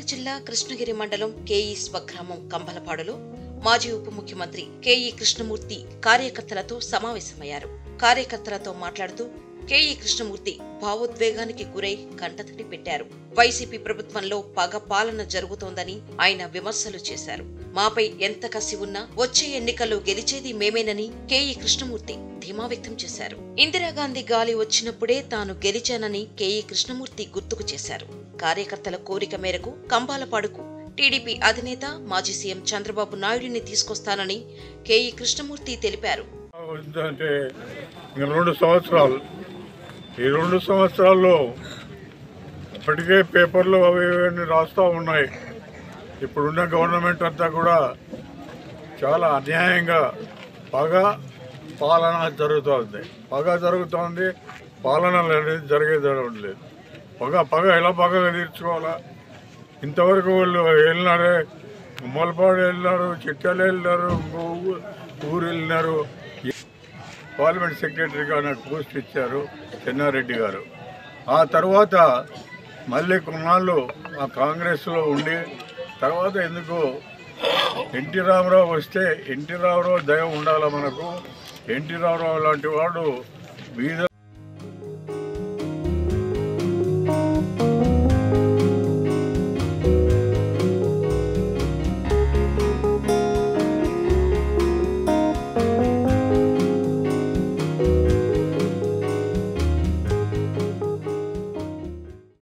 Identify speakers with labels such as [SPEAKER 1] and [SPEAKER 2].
[SPEAKER 1] జిల్లా కృష్ణగిరి మండలం కేఈ స్వగ్రామం కంబలపాడులో మాజీ ఉప ముఖ్యమంత్రి కేఈ కృష్ణమూర్తి కార్యకర్తలతో సమావేశమయ్యారు కార్యకర్తలతో మాట్లాడుతూ కేఈ కృష్ణమూర్తి భావోద్వేగానికి గురై కంటతడి పెట్టారు వైసీపీ ప్రభుత్వంలో పగ పాలన జరుగుతోందని ఆయన విమర్శలు చేశారు మాపై ఎంత కసి ఉన్నా వచ్చే ఎన్నికల్లో గెలిచేది మేమేనని కేఈ కృష్ణమూర్తి ధీమా వ్యక్తం చేశారు ఇందిరాగాంధీ గాలి వచ్చినప్పుడే తాను గెలిచానని కేఈ కృష్ణమూర్తి గుర్తుకు చేశారు కార్యకర్తల కోరిక మేరకు కంబాలపాడుకు టీడీపీ అధినేత మాజీ సీఎం చంద్రబాబు నాయుడిని తీసుకొస్తానని కేఈ కృష్ణమూర్తి తెలిపారు
[SPEAKER 2] అంటే ఇంక రెండు సంవత్సరాలు ఈ రెండు సంవత్సరాల్లో ఇప్పటికే పేపర్లు అవి ఇవన్నీ రాస్తూ ఉన్నాయి ఇప్పుడున్న గవర్నమెంట్ అంతా కూడా చాలా అన్యాయంగా పగ పాలన జరుగుతోంది పగ జరుగుతోంది పాలన అనేది జరిగేది లేదు పగ పగ ఎలా పగ తీర్చుకోవాలా ఇంతవరకు వాళ్ళు వెళ్ళినారే మొలపాడు వెళ్ళినారు చిట్టాలు వెళ్ళినారు ఇంకో ఊ- ఊరు వెళ్ళినారు పార్లమెంట్ సెక్రటరీగా నాకు పోస్ట్ ఇచ్చారు చెన్నారెడ్డి గారు ఆ తర్వాత మళ్ళీ కొన్నాళ్ళు ఆ కాంగ్రెస్లో ఉండి తర్వాత ఎందుకు ఎన్టీ రామారావు వస్తే ఎన్టీ రామారావు దయ ఉండాలి మనకు ఎన్టీ రామారావు లాంటి వాడు బీద